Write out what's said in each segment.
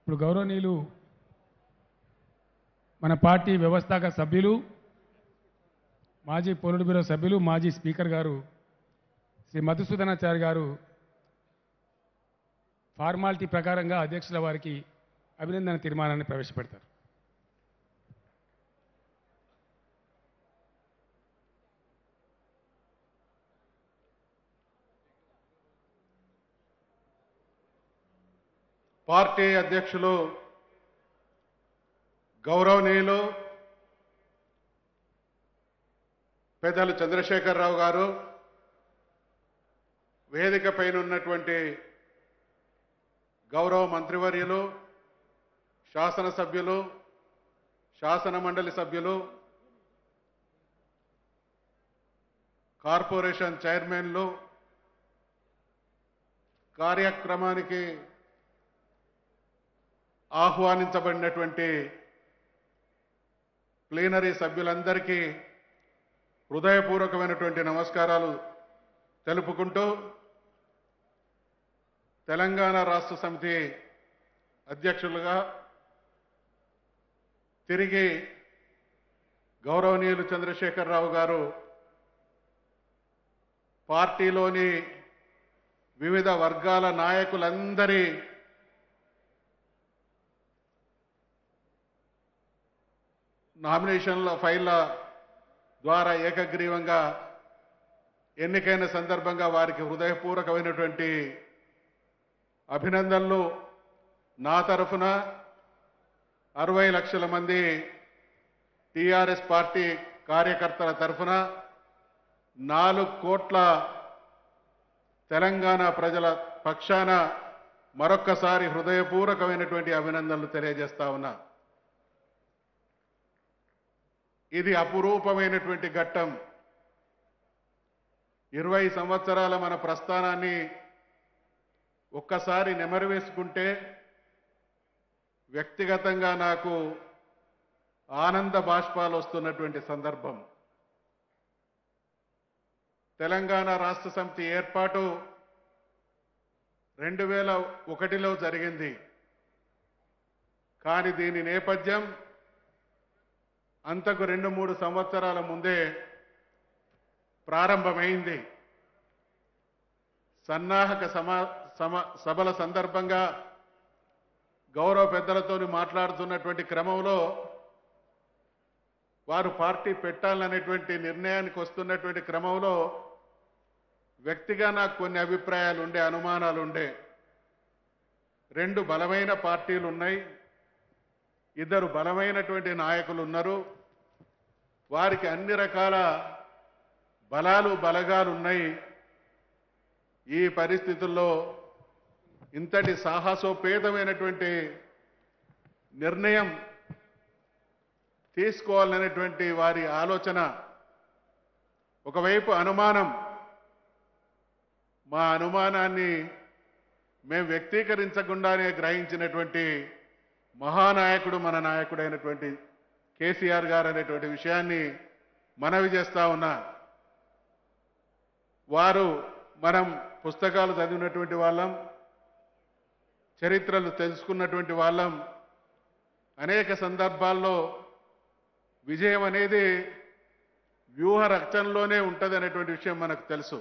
ఇప్పుడు గౌరవనీయులు మన పార్టీ వ్యవస్థాపక సభ్యులు మాజీ పోలిట్ బ్యూరో సభ్యులు మాజీ స్పీకర్ గారు శ్రీ మధుసూదనాచారి గారు ఫార్మాలిటీ ప్రకారంగా అధ్యక్షుల వారికి అభినందన తీర్మానాన్ని ప్రవేశపెడతారు పార్టీ అధ్యక్షులు గౌరవనీయులు పెద్దలు చంద్రశేఖరరావు గారు వేదిక పైన ఉన్నటువంటి గౌరవ మంత్రివర్యులు శాసనసభ్యులు శాసన మండలి సభ్యులు కార్పొరేషన్ చైర్మన్లు కార్యక్రమానికి ఆహ్వానించబడినటువంటి ప్లీనరీ సభ్యులందరికీ హృదయపూర్వకమైనటువంటి నమస్కారాలు తెలుపుకుంటూ తెలంగాణ రాష్ట్ర సమితి అధ్యక్షులుగా తిరిగి గౌరవనీయులు చంద్రశేఖరరావు గారు పార్టీలోని వివిధ వర్గాల నాయకులందరి నామినేషన్ల ఫైళ్ళ ద్వారా ఏకగ్రీవంగా ఎన్నికైన సందర్భంగా వారికి హృదయపూర్వకమైనటువంటి అభినందనలు నా తరఫున అరవై లక్షల మంది టీఆర్ఎస్ పార్టీ కార్యకర్తల తరఫున నాలుగు కోట్ల తెలంగాణ ప్రజల పక్షాన మరొక్కసారి హృదయపూర్వకమైనటువంటి అభినందనలు తెలియజేస్తా ఉన్నా ఇది అపురూపమైనటువంటి ఘట్టం ఇరవై సంవత్సరాల మన ప్రస్థానాన్ని ఒక్కసారి నెమరు వేసుకుంటే వ్యక్తిగతంగా నాకు ఆనంద బాష్పాలు వస్తున్నటువంటి సందర్భం తెలంగాణ రాష్ట్ర సమితి ఏర్పాటు రెండు వేల ఒకటిలో జరిగింది కానీ దీని నేపథ్యం అంతకు రెండు మూడు సంవత్సరాల ముందే ప్రారంభమైంది సన్నాహక సమా సమ సభల సందర్భంగా గౌరవ పెద్దలతోని మాట్లాడుతున్నటువంటి క్రమంలో వారు పార్టీ పెట్టాలనేటువంటి నిర్ణయానికి వస్తున్నటువంటి క్రమంలో వ్యక్తిగా నాకు కొన్ని అభిప్రాయాలు ఉండే అనుమానాలు ఉండే రెండు బలమైన పార్టీలు ఉన్నాయి ఇద్దరు బలమైనటువంటి నాయకులు ఉన్నారు వారికి అన్ని రకాల బలాలు బలగాలు ఉన్నాయి ఈ పరిస్థితుల్లో ఇంతటి సాహసోపేతమైనటువంటి నిర్ణయం తీసుకోవాలనేటువంటి వారి ఆలోచన ఒకవైపు అనుమానం మా అనుమానాన్ని మేము వ్యక్తీకరించకుండానే గ్రహించినటువంటి మహానాయకుడు మన నాయకుడైనటువంటి కేసీఆర్ గారు అనేటువంటి విషయాన్ని మనవి చేస్తా ఉన్నా వారు మనం పుస్తకాలు చదివినటువంటి వాళ్ళం చరిత్రలు తెలుసుకున్నటువంటి వాళ్ళం అనేక సందర్భాల్లో విజయం అనేది వ్యూహ రచనలోనే ఉంటుంది అనేటువంటి విషయం మనకు తెలుసు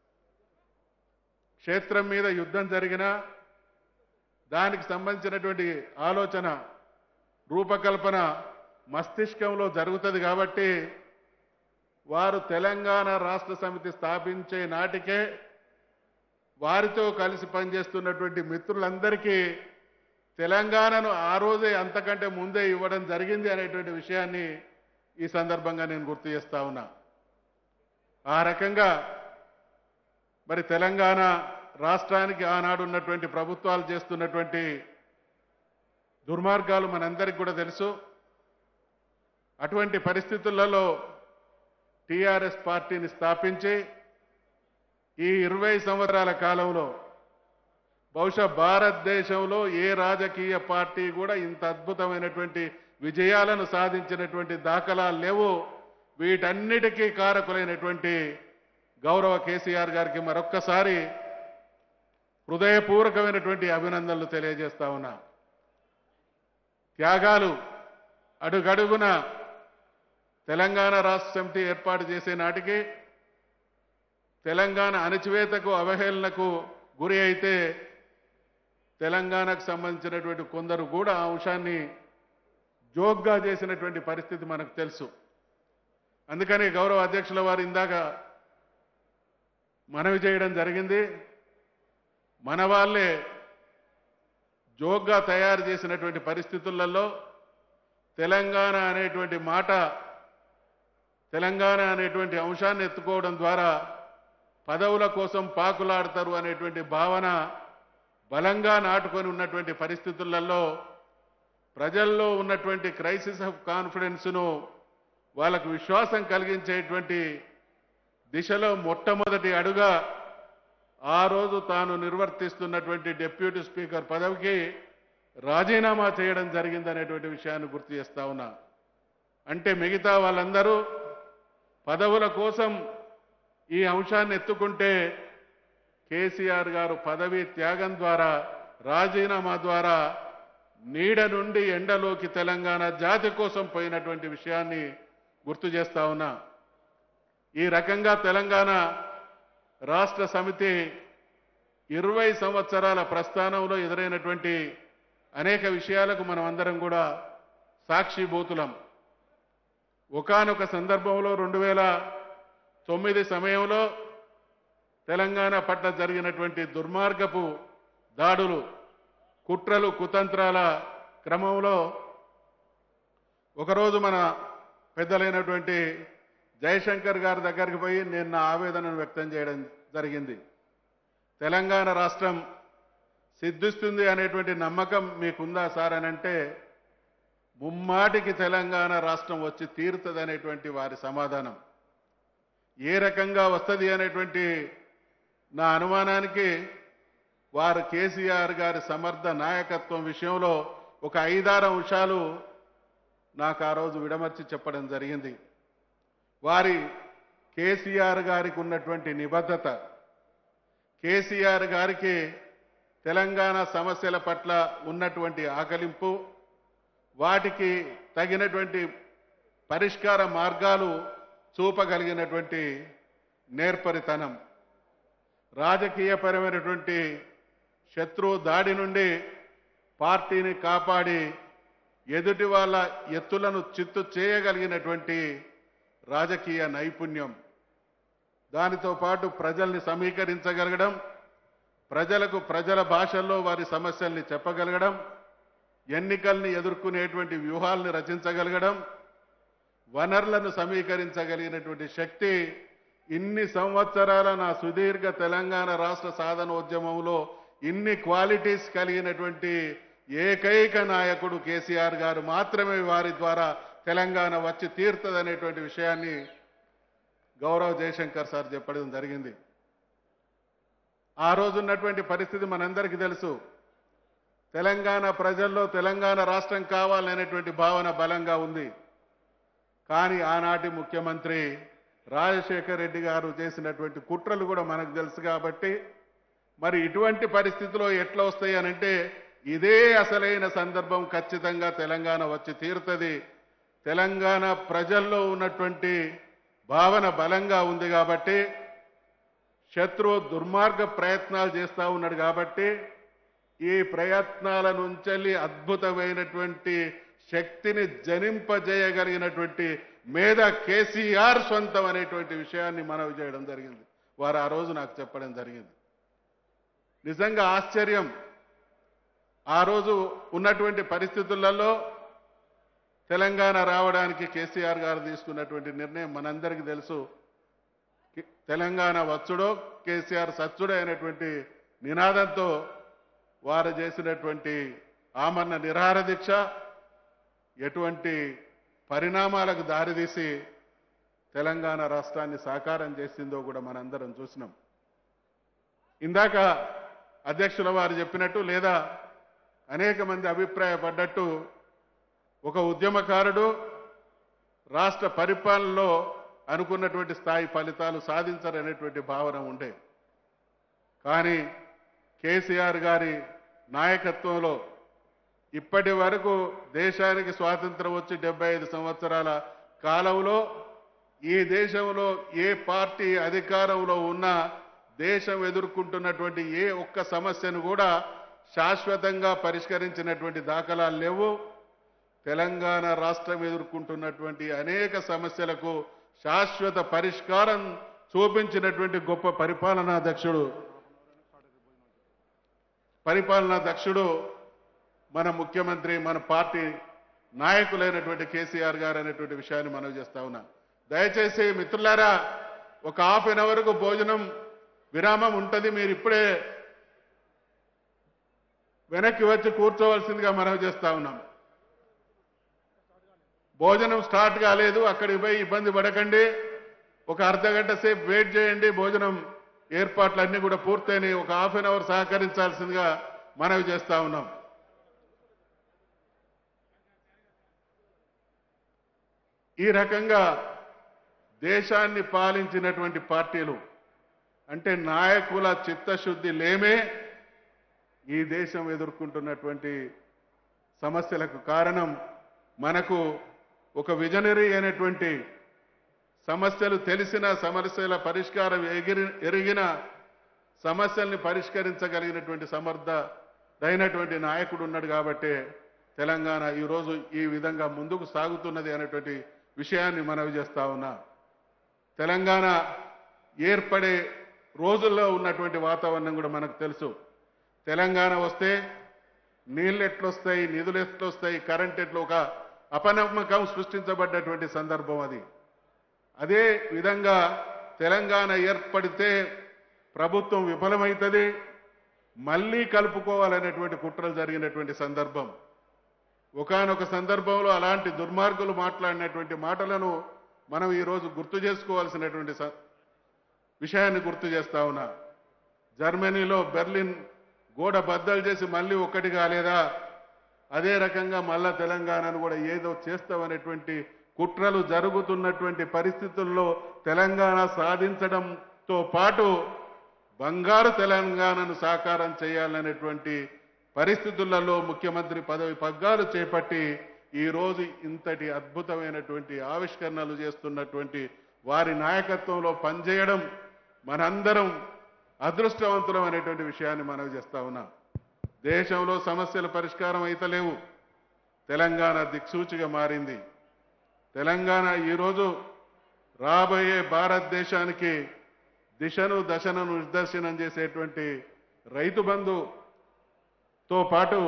క్షేత్రం మీద యుద్ధం జరిగినా దానికి సంబంధించినటువంటి ఆలోచన రూపకల్పన మస్తిష్కంలో జరుగుతుంది కాబట్టి వారు తెలంగాణ రాష్ట్ర సమితి స్థాపించే నాటికే వారితో కలిసి పనిచేస్తున్నటువంటి మిత్రులందరికీ తెలంగాణను ఆ రోజే అంతకంటే ముందే ఇవ్వడం జరిగింది అనేటువంటి విషయాన్ని ఈ సందర్భంగా నేను గుర్తు చేస్తా ఉన్నా ఆ రకంగా మరి తెలంగాణ రాష్ట్రానికి ఆనాడు ఉన్నటువంటి ప్రభుత్వాలు చేస్తున్నటువంటి దుర్మార్గాలు మనందరికి కూడా తెలుసు అటువంటి పరిస్థితులలో టీఆర్ఎస్ పార్టీని స్థాపించి ఈ ఇరవై సంవత్సరాల కాలంలో బహుశా భారతదేశంలో ఏ రాజకీయ పార్టీ కూడా ఇంత అద్భుతమైనటువంటి విజయాలను సాధించినటువంటి దాఖలాలు లేవు వీటన్నిటికీ కారకులైనటువంటి గౌరవ కేసీఆర్ గారికి మరొక్కసారి హృదయపూర్వకమైనటువంటి అభినందనలు తెలియజేస్తా ఉన్నా త్యాగాలు అడుగడుగున తెలంగాణ రాష్ట్ర సమితి ఏర్పాటు చేసే నాటికి తెలంగాణ అణచివేతకు అవహేళనకు గురి అయితే తెలంగాణకు సంబంధించినటువంటి కొందరు కూడా ఆ అంశాన్ని జోక్గా చేసినటువంటి పరిస్థితి మనకు తెలుసు అందుకని గౌరవ అధ్యక్షుల వారు ఇందాక మనవి చేయడం జరిగింది మన వాళ్ళే జోక్గా తయారు చేసినటువంటి పరిస్థితులలో తెలంగాణ అనేటువంటి మాట తెలంగాణ అనేటువంటి అంశాన్ని ఎత్తుకోవడం ద్వారా పదవుల కోసం పాకులాడతారు అనేటువంటి భావన బలంగా నాటుకొని ఉన్నటువంటి పరిస్థితులలో ప్రజల్లో ఉన్నటువంటి క్రైసిస్ ఆఫ్ కాన్ఫిడెన్స్ను వాళ్ళకు విశ్వాసం కలిగించేటువంటి దిశలో మొట్టమొదటి అడుగా ఆ రోజు తాను నిర్వర్తిస్తున్నటువంటి డిప్యూటీ స్పీకర్ పదవికి రాజీనామా చేయడం జరిగిందనేటువంటి విషయాన్ని గుర్తు చేస్తా ఉన్నా అంటే మిగతా వాళ్ళందరూ పదవుల కోసం ఈ అంశాన్ని ఎత్తుకుంటే కేసీఆర్ గారు పదవి త్యాగం ద్వారా రాజీనామా ద్వారా నీడ నుండి ఎండలోకి తెలంగాణ జాతి కోసం పోయినటువంటి విషయాన్ని గుర్తు చేస్తా ఉన్నా ఈ రకంగా తెలంగాణ రాష్ట్ర సమితి ఇరవై సంవత్సరాల ప్రస్థానంలో ఎదురైనటువంటి అనేక విషయాలకు మనం అందరం కూడా సాక్షిభూతులం ఒకానొక సందర్భంలో రెండు వేల తొమ్మిది సమయంలో తెలంగాణ పట్ల జరిగినటువంటి దుర్మార్గపు దాడులు కుట్రలు కుతంత్రాల క్రమంలో ఒకరోజు మన పెద్దలైనటువంటి జయశంకర్ గారి దగ్గరికి పోయి నేను నా ఆవేదనను వ్యక్తం చేయడం జరిగింది తెలంగాణ రాష్ట్రం సిద్ధిస్తుంది అనేటువంటి నమ్మకం మీకుందా సార్ అని అంటే ముమ్మాటికి తెలంగాణ రాష్ట్రం వచ్చి తీరుతుంది అనేటువంటి వారి సమాధానం ఏ రకంగా వస్తుంది అనేటువంటి నా అనుమానానికి వారు కేసీఆర్ గారి సమర్థ నాయకత్వం విషయంలో ఒక ఐదారు అంశాలు నాకు ఆ రోజు విడమర్చి చెప్పడం జరిగింది వారి కేసీఆర్ గారికి ఉన్నటువంటి నిబద్ధత కేసీఆర్ గారికి తెలంగాణ సమస్యల పట్ల ఉన్నటువంటి ఆకలింపు వాటికి తగినటువంటి పరిష్కార మార్గాలు చూపగలిగినటువంటి నేర్పరితనం రాజకీయపరమైనటువంటి శత్రువు దాడి నుండి పార్టీని కాపాడి ఎదుటి వాళ్ళ ఎత్తులను చిత్తు చేయగలిగినటువంటి రాజకీయ నైపుణ్యం దానితో పాటు ప్రజల్ని సమీకరించగలగడం ప్రజలకు ప్రజల భాషల్లో వారి సమస్యల్ని చెప్పగలగడం ఎన్నికల్ని ఎదుర్కొనేటువంటి వ్యూహాల్ని రచించగలగడం వనరులను సమీకరించగలిగినటువంటి శక్తి ఇన్ని సంవత్సరాల నా సుదీర్ఘ తెలంగాణ రాష్ట్ర సాధనోద్యమంలో ఇన్ని క్వాలిటీస్ కలిగినటువంటి ఏకైక నాయకుడు కేసీఆర్ గారు మాత్రమే వారి ద్వారా తెలంగాణ వచ్చి తీరుతుందనేటువంటి విషయాన్ని గౌరవ్ జయశంకర్ సార్ చెప్పడం జరిగింది ఆ రోజు ఉన్నటువంటి పరిస్థితి మనందరికీ తెలుసు తెలంగాణ ప్రజల్లో తెలంగాణ రాష్ట్రం కావాలనేటువంటి భావన బలంగా ఉంది కానీ ఆనాటి ముఖ్యమంత్రి రాజశేఖర రెడ్డి గారు చేసినటువంటి కుట్రలు కూడా మనకు తెలుసు కాబట్టి మరి ఇటువంటి పరిస్థితిలో ఎట్లా వస్తాయి అనంటే ఇదే అసలైన సందర్భం ఖచ్చితంగా తెలంగాణ వచ్చి తీరుతుంది తెలంగాణ ప్రజల్లో ఉన్నటువంటి భావన బలంగా ఉంది కాబట్టి శత్రువు దుర్మార్గ ప్రయత్నాలు చేస్తా ఉన్నాడు కాబట్టి ఈ ప్రయత్నాల నుంచి అద్భుతమైనటువంటి శక్తిని జనింపజేయగలిగినటువంటి మేధ కేసీఆర్ సొంతం అనేటువంటి విషయాన్ని మనవి చేయడం జరిగింది వారు ఆ రోజు నాకు చెప్పడం జరిగింది నిజంగా ఆశ్చర్యం ఆ రోజు ఉన్నటువంటి పరిస్థితులలో తెలంగాణ రావడానికి కేసీఆర్ గారు తీసుకున్నటువంటి నిర్ణయం మనందరికీ తెలుసు కి- తెలంగాణ వచ్చుడో కేసీఆర్ సచ్చుడో అనేటువంటి నినాదంతో వారు చేసినటువంటి ఆమరణ నిరాహార దీక్ష ఎటువంటి పరిణామాలకు దారితీసి తెలంగాణ రాష్ట్రాన్ని సాకారం చేసిందో కూడా మనందరం చూసినాం ఇందాక అధ్యక్షుల వారు చెప్పినట్టు లేదా అనేక మంది అభిప్రాయపడ్డట్టు ఒక ఉద్యమకారుడు రాష్ట్ర పరిపాలనలో అనుకున్నటువంటి స్థాయి ఫలితాలు సాధించరనేటువంటి భావన ఉండే కానీ కేసీఆర్ గారి నాయకత్వంలో ఇప్పటి వరకు దేశానికి స్వాతంత్రం వచ్చి డెబ్బై ఐదు సంవత్సరాల కాలంలో ఈ దేశంలో ఏ పార్టీ అధికారంలో ఉన్నా దేశం ఎదుర్కొంటున్నటువంటి ఏ ఒక్క సమస్యను కూడా శాశ్వతంగా పరిష్కరించినటువంటి దాఖలాలు లేవు తెలంగాణ రాష్ట్రం ఎదుర్కొంటున్నటువంటి అనేక సమస్యలకు శాశ్వత పరిష్కారం చూపించినటువంటి గొప్ప పరిపాలనా దక్షుడు పరిపాలనా దక్షుడు మన ముఖ్యమంత్రి మన పార్టీ నాయకులైనటువంటి కేసీఆర్ గారు అనేటువంటి విషయాన్ని మనం చేస్తా ఉన్నాం దయచేసి మిత్రులారా ఒక హాఫ్ అన్ అవర్కు భోజనం విరామం ఉంటుంది మీరు ఇప్పుడే వెనక్కి వచ్చి కూర్చోవలసిందిగా మనం చేస్తా ఉన్నాం భోజనం స్టార్ట్ కాలేదు అక్కడికి పోయి ఇబ్బంది పడకండి ఒక అర్ధ గంట సేపు వెయిట్ చేయండి భోజనం ఏర్పాట్లు అన్ని కూడా పూర్తయినాయి ఒక హాఫ్ అన్ అవర్ సహకరించాల్సిందిగా మనవి చేస్తా ఉన్నాం ఈ రకంగా దేశాన్ని పాలించినటువంటి పార్టీలు అంటే నాయకుల చిత్తశుద్ధి లేమే ఈ దేశం ఎదుర్కొంటున్నటువంటి సమస్యలకు కారణం మనకు ఒక విజనరీ అయినటువంటి సమస్యలు తెలిసిన సమస్యల పరిష్కారం ఎగిరి ఎరిగిన సమస్యల్ని పరిష్కరించగలిగినటువంటి సమర్థుడైనటువంటి నాయకుడు ఉన్నాడు కాబట్టే తెలంగాణ ఈరోజు ఈ విధంగా ముందుకు సాగుతున్నది అనేటువంటి విషయాన్ని మనవి చేస్తా ఉన్నా తెలంగాణ ఏర్పడే రోజుల్లో ఉన్నటువంటి వాతావరణం కూడా మనకు తెలుసు తెలంగాణ వస్తే నీళ్ళు ఎట్లొస్తాయి నిధులు ఎట్లొస్తాయి కరెంట్ ఎట్లు ఒక అపనమ్మకం సృష్టించబడ్డటువంటి సందర్భం అది అదే విధంగా తెలంగాణ ఏర్పడితే ప్రభుత్వం విఫలమవుతుంది మళ్ళీ కలుపుకోవాలనేటువంటి కుట్రలు జరిగినటువంటి సందర్భం ఒకానొక సందర్భంలో అలాంటి దుర్మార్గులు మాట్లాడినటువంటి మాటలను మనం ఈరోజు గుర్తు చేసుకోవాల్సినటువంటి స- విషయాన్ని గుర్తు చేస్తా ఉన్నా జర్మనీలో బెర్లిన్ గోడ బద్దలు చేసి మళ్ళీ ఒక్కటి కాలేదా అదే రకంగా మళ్ళా తెలంగాణను కూడా ఏదో చేస్తామనేటువంటి కుట్రలు జరుగుతున్నటువంటి పరిస్థితుల్లో తెలంగాణ సాధించడంతో పాటు బంగారు తెలంగాణను సాకారం చేయాలనేటువంటి పరిస్థితులలో ముఖ్యమంత్రి పదవి పగ్గాలు చేపట్టి ఈ రోజు ఇంతటి అద్భుతమైనటువంటి ఆవిష్కరణలు చేస్తున్నటువంటి వారి నాయకత్వంలో పనిచేయడం మనందరం అదృష్టవంతులం అనేటువంటి విషయాన్ని మనవి చేస్తా ఉన్నాం దేశంలో సమస్యల పరిష్కారం అయితలేవు తెలంగాణ దిక్సూచిగా మారింది తెలంగాణ ఈరోజు రాబోయే భారతదేశానికి దిశను దశను నిర్దర్శనం చేసేటువంటి రైతు బంధుతో పాటు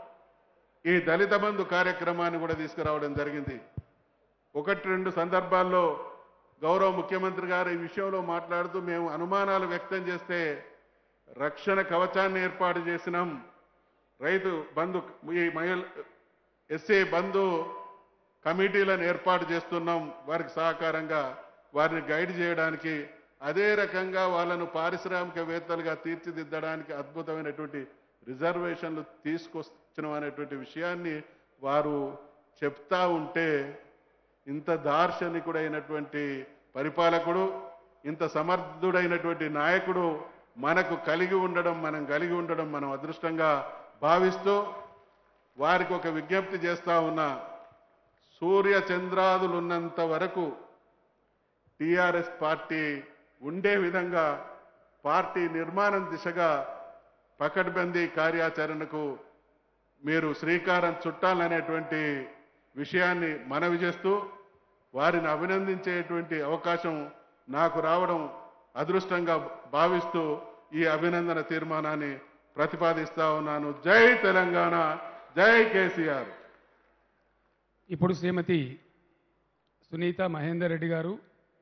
ఈ దళిత బంధు కార్యక్రమాన్ని కూడా తీసుకురావడం జరిగింది ఒకటి రెండు సందర్భాల్లో గౌరవ ముఖ్యమంత్రి గారు ఈ విషయంలో మాట్లాడుతూ మేము అనుమానాలు వ్యక్తం చేస్తే రక్షణ కవచాన్ని ఏర్పాటు చేసినాం రైతు బంధు ఈ మహిళ ఎస్సీ బంధు కమిటీలను ఏర్పాటు చేస్తున్నాం వారికి సహకారంగా వారిని గైడ్ చేయడానికి అదే రకంగా వాళ్ళను పారిశ్రామికవేత్తలుగా తీర్చిదిద్దడానికి అద్భుతమైనటువంటి రిజర్వేషన్లు తీసుకొచ్చినాం అనేటువంటి విషయాన్ని వారు చెప్తా ఉంటే ఇంత దార్శనికుడైనటువంటి పరిపాలకుడు ఇంత సమర్థుడైనటువంటి నాయకుడు మనకు కలిగి ఉండడం మనం కలిగి ఉండడం మనం అదృష్టంగా భావిస్తూ వారికి ఒక విజ్ఞప్తి చేస్తా ఉన్నా సూర్య చంద్రాదులు ఉన్నంత వరకు టిఆర్ఎస్ పార్టీ ఉండే విధంగా పార్టీ నిర్మాణం దిశగా పకడ్బందీ కార్యాచరణకు మీరు శ్రీకారం చుట్టాలనేటువంటి విషయాన్ని మనవి చేస్తూ వారిని అభినందించేటువంటి అవకాశం నాకు రావడం అదృష్టంగా భావిస్తూ ఈ అభినందన తీర్మానాన్ని ప్రతిపాదిస్తా ఉన్నాను జై తెలంగాణ జై కేసీఆర్ ఇప్పుడు శ్రీమతి సునీత మహేందర్ రెడ్డి గారు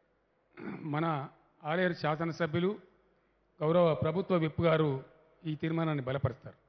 మన ఆలేరు శాసనసభ్యులు గౌరవ ప్రభుత్వ విప్ గారు ఈ తీర్మానాన్ని బలపరుస్తారు